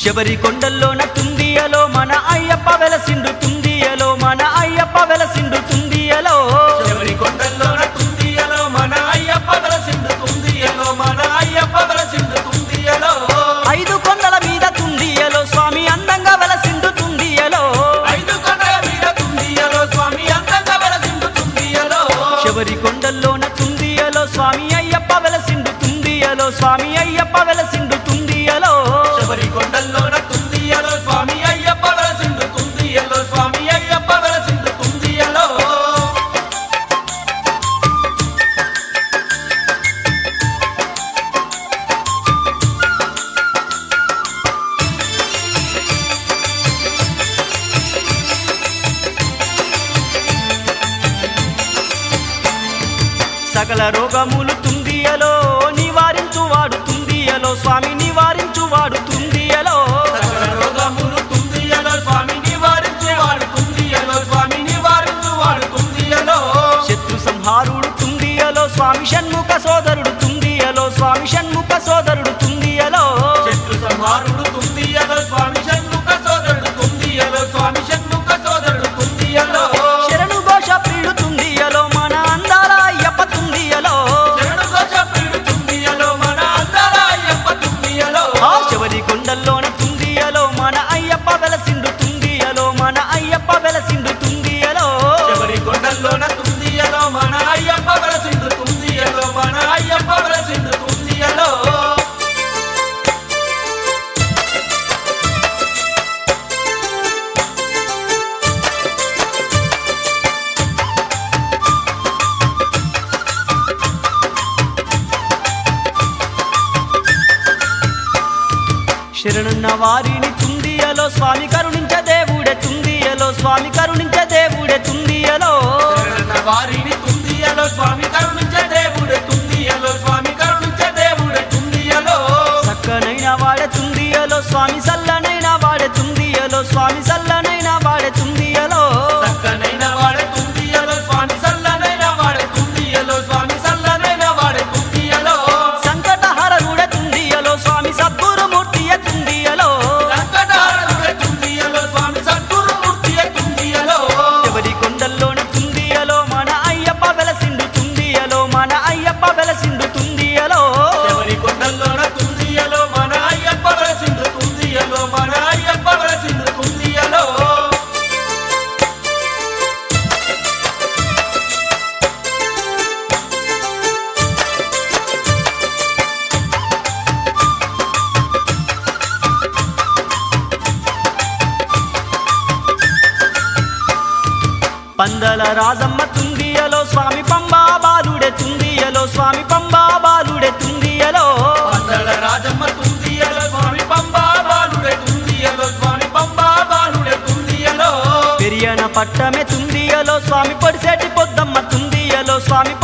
శబరి కొండల్లోన తుందియలో మన అయ్యప్ప వెలసిండు తుందియలో మన అయ్యప్ప వెలసిండు తుందియలో శబరి కొండల్లోన తుందియలో మన అయ్యప్ప వెలసిండు తుందియలో మన అయ్యప్ప వెలసిండు తుందియలో ఐదు కొండల మీద తుందియలో స్వామి అందంగా వెలసిండు తుందియలో ఐదు కొండల మీద తుందియలో స్వామి అందంగా వెలసిండు తుందియలో శబరి కొండల్లోన తుందియలో స్వామి అయ్యప్ప వెలసిండు తుందియలో స్వామి అయ్యప్ప వెలసిండు తుందియలో శబరి కొండల్లోన తుందియలో స్వామి అయ్యప్ప వెలసిండు తుందియలో స్వామి అయ్యప్ప వెలసిండు తుందియలో సకల రోగములు తుందియలో నివారించువాడు తుందియలో స్వామి నివారించువాడు తుందియలో సకల రోగములు తుందియలో స్వామి నివారించువాడు తుందియలో స్వామి నివారించువాడు తుందియలో శత్రు సంహారుడు తుందియలో స్వామి షణ్ముఖ సోదరుడు తుందియలో స్వామి షణ్ముఖ సోదరుడు తుందియలో శత్రు సంహారుడు తుందియలో స్వామి షణ్ముఖ సోదరుడు తుందియలో స్వామి షణ్ముఖ సోదరుడు తుందియలో శరణు ఘోష ప్రియుడు తుందియలో మన అందాల అయ్యప్ప తుందియలో శరణు ఘోష ప్రియుడు తుందియలో మన అందాల అయ్యప్ప తుందియలో ఆ శబరి కొండల్లోన తుందియలో మన అయ్యప్ప వెలసిండు తుందియలో మన అయ్యప్ప వెలసిండు తుందియలో శబరి కొండల్లోన తుందియలో మన అయ్యప్ప వెలసిండు తుందియలో మన అయ్యప్ప వెలసిండు తుందియలో శరణన్న వారిని తుందియలో స్వామి కరుణించ దేవుడే తుందియలో స్వామి కరుణించ దేవుడే తుందియలో శరణన్న వారిని తుందియలో స్వామి కరుణించే దేవుడే తుందియలో స్వామి కరుణించే దేవుడే తుందియలో చక్కనైన వాడే తుందియలో స్వామి సల్లనైన వాడే తుందియలో స్వామి సల్లనైన వాడే తుందియలో చక్కనైన వాడే తుందియలో స్వామి సల్లనైన వాడే తుందియలో స్వామి సల్లనైన వాడే తుందియలో సంకటహరుడే తుందియలో స్వామి సద్గురుమూర్తియ తుందియలో సంకటహారుడే తుందియలో స్వామి సద్గురుమూర్తియే తుందియలో ఎవరి కొండల్లోన తుందియలో మన అయ్యప్ప వెలసిండు తుందియలో మన అయ్యప్ప వెలసిండు తుందియలో ఎవరి కొండల్లోన తుందియలో మన అయ్యప్ప వెలసిండు తుందియలో మన అయ్యప్ప వెలసిండు తుందియలో పందల రాజమ్మ తుందియలో స్వామి పంబా బాలుడే తుందియలో స్వామి పంబా బాలుడే తుందియలో పందల రాజమ్మ తుందియలో స్వామి పంబా బాలుడే తుందియలో స్వామి పంబా బాలుడే తుందియలో పెరియన పట్టమే తుందియలో స్వామి పొడిసేటి పొద్దమ్మ తుందియలో స్వామి